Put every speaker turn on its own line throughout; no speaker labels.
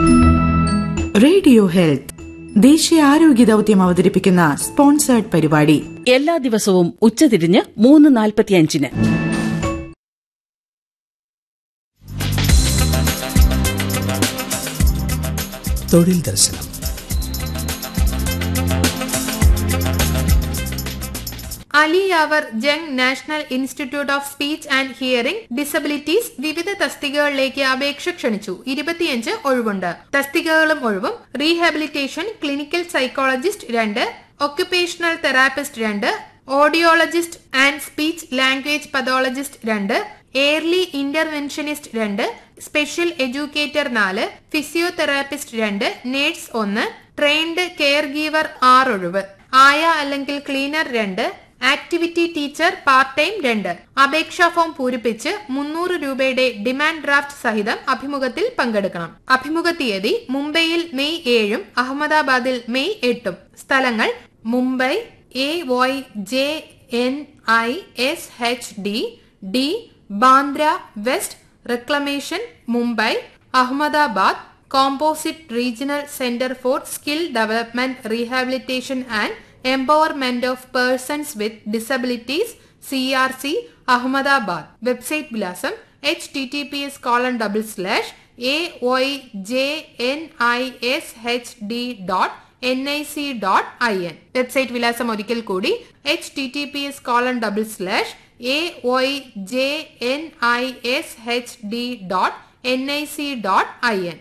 radio health ദേശീയ ആരോഗ്യ ദൌത്യം അവതരിപ്പിക്കുന്ന സ്പോൺസേർഡ് പരിപാടി
എല്ലാ ദിവസവും ഉച്ചതിരിഞ്ഞ് മൂന്ന് നാൽപ്പത്തിയഞ്ചിന്
തൊഴിൽ ദർശനം
അലിയാവർ Jung national institute of speech and hearing disabilities വിവിധ തസ്തികകളിലേക്ക് അപേക്ഷ ക്ഷണിച്ചു ഇരുപത്തിയഞ്ച് ഒഴിവുണ്ട് തസ്തികകളും ഒഴിവും റീഹാബിലിറ്റേഷൻ ക്ലിനിക്കൽ സൈക്കോളജിസ്റ്റ് രണ്ട് ഒക്യുപേഷണൽ തെറാപ്പിസ്റ്റ് രണ്ട് audiologist and speech language pathologist രണ്ട് എയർലി ഇന്റർവെൻഷനിസ്റ്റ് രണ്ട് സ്പെഷ്യൽ എഡ്യൂക്കേറ്റർ നാല് ഫിസിയോതെറാപ്പിസ്റ്റ് രണ്ട് നേഴ്സ് ഒന്ന് ട്രെയിൻഡ് കെയർ ഗീവർ ആറ് ഒഴിവ് ആയ അല്ലെങ്കിൽ ക്ലീനർ രണ്ട് ആക്ടിവിറ്റി ടീച്ചർ പാർട്ട് ടൈം രണ്ട് അപേക്ഷാ ഫോം പൂരിപ്പിച്ച് മുന്നൂറ് രൂപയുടെ ഡിമാൻഡ് ഡ്രാഫ്റ്റ് സഹിതം അഭിമുഖത്തിൽ പങ്കെടുക്കണം അഭിമുഖ തീയതി മുംബൈയിൽ മെയ് ഏഴും അഹമ്മദാബാദിൽ മെയ് എട്ടും സ്ഥലങ്ങൾ Mumbai A Y J N I S H D D Bandra west reclamation Mumbai Ahmedabad composite regional centre for skill development rehabilitation and empowerment of persons with disabilities C R C Ahmedabad website വിലാസം H T T P S colon double slash A Y J N I S H D dot N I C dot I N website വിലാസം ഒരിക്കൽ കൂടി H T T P S colon double slash A Y J N I S H D dot N I C dot I N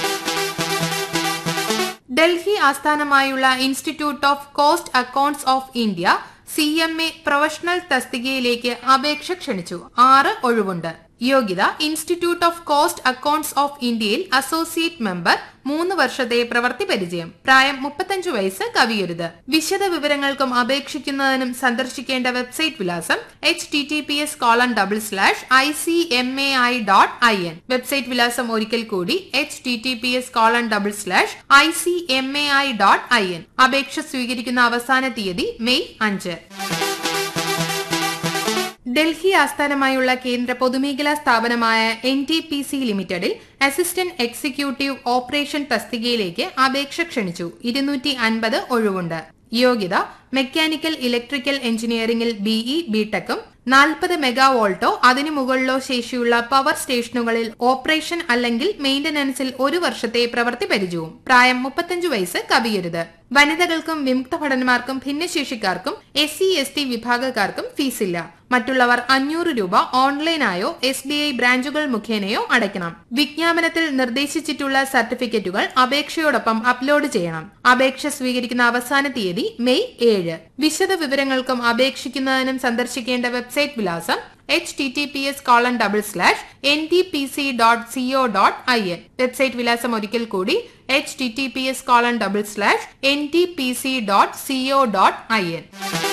Delhi ആസ്ഥാനമായുള്ള institute of cost accounts of India C M A professional തസ്തികയിലേക്ക് അപേക്ഷ ക്ഷണിച്ചു ആറ് ഒഴിവുണ്ട് യോഗ്യത institute of cost accounts of ഇന്ത്യയിൽ associate member മൂന്ന് വർഷത്തെ പ്രവൃത്തി പരിചയം പ്രായം മുപ്പത്തഞ്ചു വയസ്സ് കവിയരുത് വിശദ വിവരങ്ങൾക്കും അപേക്ഷിക്കുന്നതിനും സന്ദർശിക്കേണ്ട വെബ്സൈറ്റ് വിലാസം H T T P S colon double slash I C M A I dot I N website വിലാസം ഒരിക്കൽ കൂടി H T T P S colon double slash I C M A I dot I N അപേക്ഷ സ്വീകരിക്കുന്ന അവസാന തീയതി May അഞ്ച് ഡൽഹി ആസ്ഥാനമായുള്ള കേന്ദ്ര പൊതുമേഖലാ സ്ഥാപനമായ എൻ ടി പി സി ലിമിറ്റഡിൽ അസിസ്റ്റന്റ് എക്സിക്യൂട്ടീവ് ഓപ്പറേഷൻ തസ്തികയിലേക്ക് അപേക്ഷ ക്ഷണിച്ചു ഇരുന്നൂറ്റി അൻപത് ഒഴിവുണ്ട് യോഗ്യത മെക്കാനിക്കൽ ഇലക്ട്രിക്കൽ എഞ്ചിനീയറിംഗിൽ ബിഇ ബിടെക്കും നാൽപ്പത് മെഗാവോൾട്ടോ അതിനു മുകളിലോ ശേഷിയുള്ള പവർ സ്റ്റേഷനുകളിൽ ഓപ്പറേഷൻ അല്ലെങ്കിൽ മെയിന്റനൻസിൽ ഒരു വർഷത്തെ പ്രവൃത്തി പരിചയവും പ്രായം മുപ്പത്തഞ്ചു വയസ്സ് കവിയരുത് വനിതകൾക്കും വിമുക്ത ഭടന്മാർക്കും ഭിന്നശേഷിക്കാർക്കും എസ് സി എസ് ടി വിഭാഗക്കാർക്കും ഫീസില്ല മറ്റുള്ളവർ അഞ്ഞൂറ് രൂപ ഓൺലൈനായോ എസ് ബി ഐ ബ്രാഞ്ചുകൾ മുഖേനയോ അടയ്ക്കണം വിജ്ഞാപനത്തിൽ നിർദ്ദേശിച്ചിട്ടുള്ള സർട്ടിഫിക്കറ്റുകൾ അപേക്ഷയോടൊപ്പം അപ്ലോഡ് ചെയ്യണം അപേക്ഷ സ്വീകരിക്കുന്ന അവസാന തീയതി മെയ് ഏഴ് വിശദ വിവരങ്ങൾക്കും അപേക്ഷിക്കുന്നതിനും സന്ദർശിക്കേണ്ട വെബ്സൈറ്റ് വിലാസം H T T P S colon double slash N T P C dot CO dot I N website വിലാസം ഒരിക്കൽ കൂടി H T T P S colon double slash N T P C dot CO dot I N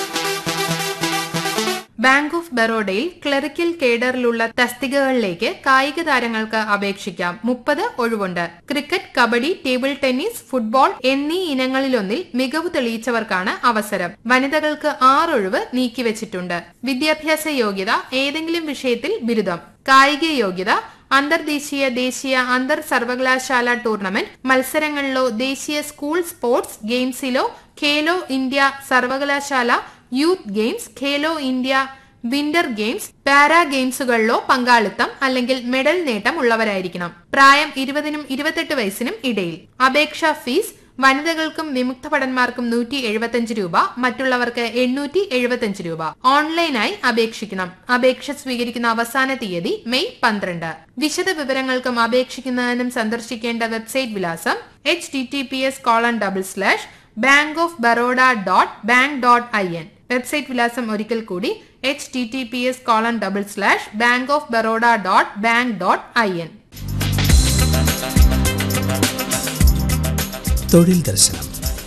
bank of ബറോഡയിൽ clerical കേഡറിലുള്ള തസ്തികകളിലേക്ക് കായിക താരങ്ങൾക്ക് അപേക്ഷിക്കാം മുപ്പത് ഒഴിവുണ്ട് cricket kabaddi table tennis football എന്നീ ഇനങ്ങളിലൊന്നിൽ മികവ് തെളിയിച്ചവർക്കാണ് അവസരം വനിതകൾക്ക് ആറൊഴിവ് നീക്കിവച്ചിട്ടുണ്ട് വിദ്യാഭ്യാസ യോഗ്യത ഏതെങ്കിലും വിഷയത്തിൽ ബിരുദം കായിക യോഗ്യത അന്തർദേശീയ ദേശീയ അന്തർ സർവകലാശാല ടൂർണമെന്റ് മത്സരങ്ങളിലോ ദേശീയ സ്കൂൾ സ്പോർട്സ് ഗെയിംസിലോ ഖേലോ ഇന്ത്യ സർവകലാശാല youth games Khelo India winter games para ഗെയിംസുകളിലോ പങ്കാളിത്തം അല്ലെങ്കിൽ മെഡൽ നേട്ടം ഉള്ളവരായിരിക്കണം പ്രായം ഇരുപതിനും ഇരുപത്തെട്ട് വയസ്സിനും ഇടയിൽ അപേക്ഷാ ഫീസ് വനിതകൾക്കും വിമുക്ത ഭടന്മാർക്കും നൂറ്റി എഴുപത്തിയഞ്ച് രൂപ മറ്റുള്ളവർക്ക് എണ്ണൂറ്റി എഴുപത്തിയഞ്ച് രൂപ ഓൺലൈനായി അപേക്ഷിക്കണം അപേക്ഷ സ്വീകരിക്കുന്ന അവസാന തീയതി മെയ് പന്ത്രണ്ട് വിശദ വിവരങ്ങൾക്കും അപേക്ഷിക്കുന്നതിനും സന്ദർശിക്കേണ്ട വെബ്സൈറ്റ് വിലാസം H T T P S colon double slash bank of Baroda dot bank dot I N website വിലാസം ഒരിക്കൽ കൂടി H T T P S colon double slash bank of Baroda dot bank dot I N
തൊഴിൽ ദർശനം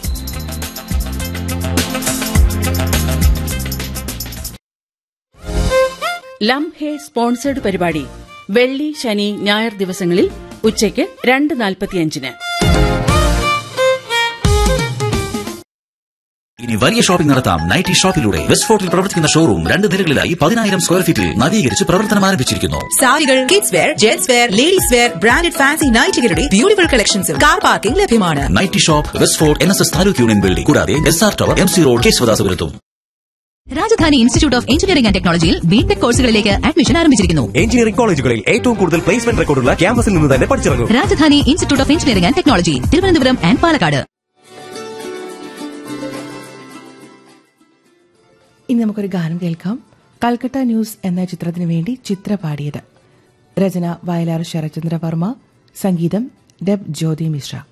ലം ഹേ sponsored പരിപാടി വെള്ളി ശനി ഞായർ ദിവസങ്ങളിൽ ഉച്ചയ്ക്ക് രണ്ട് നാൽപ്പത്തിയഞ്ചിന്
ഇനി വലിയ ഷോപ്പിംഗ് നടത്താം നൈറ്റി ഷോപ്പിലൂടെ വെസ്റ്റ് ഫോർട്ടിൽ പ്രവർത്തിക്കുന്ന ഷോറൂം രണ്ട് നിലകളിലായി പതിനായിരം സ്ക്വയർ ഫീറ്റിൽ നവീകരിച്ച് പ്രവർത്തനം ആരംഭിച്ചിരിക്കുന്നു
സാരികൾ kids wear gents wear ladies wear branded fancy നൈറ്റുകളുടെ ബ്യൂട്ടിഫുൾ കളക്ഷൻസും കാർ പാർക്കിംഗ് ലഭ്യമാണ്
nighty shop west fort N S S taluk union building കൂടാതെ S R tower M C road കേശവദാസപുരത്തും
Rajadhani institute of engineering and ടെക്നോളജിയിൽ ബിടെക് കോഴ്സുകളിലേക്ക് admission ആരംഭിച്ചിരിക്കുന്നു
engineering കോളേജുകളിൽ ഏറ്റവും കൂടുതൽ പ്ലേസ്മെന്റ് റെക്കോർഡുള്ള ക്യാമ്പസിൽ നിന്ന് തന്നെ പഠിച്ചിറങ്ങും
Rajadhani institute of engineering and technology Thiruvananthapuram and Palakkad
ഇനി നമുക്കൊരു ഗാനം കേൾക്കാം കൽക്കട്ട ന്യൂസ് എന്ന ചിത്രത്തിനു വേണ്ടി ചിത്ര പാടിയത് രചന വയലാർ ശരചന്ദ്ര വർമ്മ സംഗീതം ഡെബ് ജ്യോതി മിശ്ര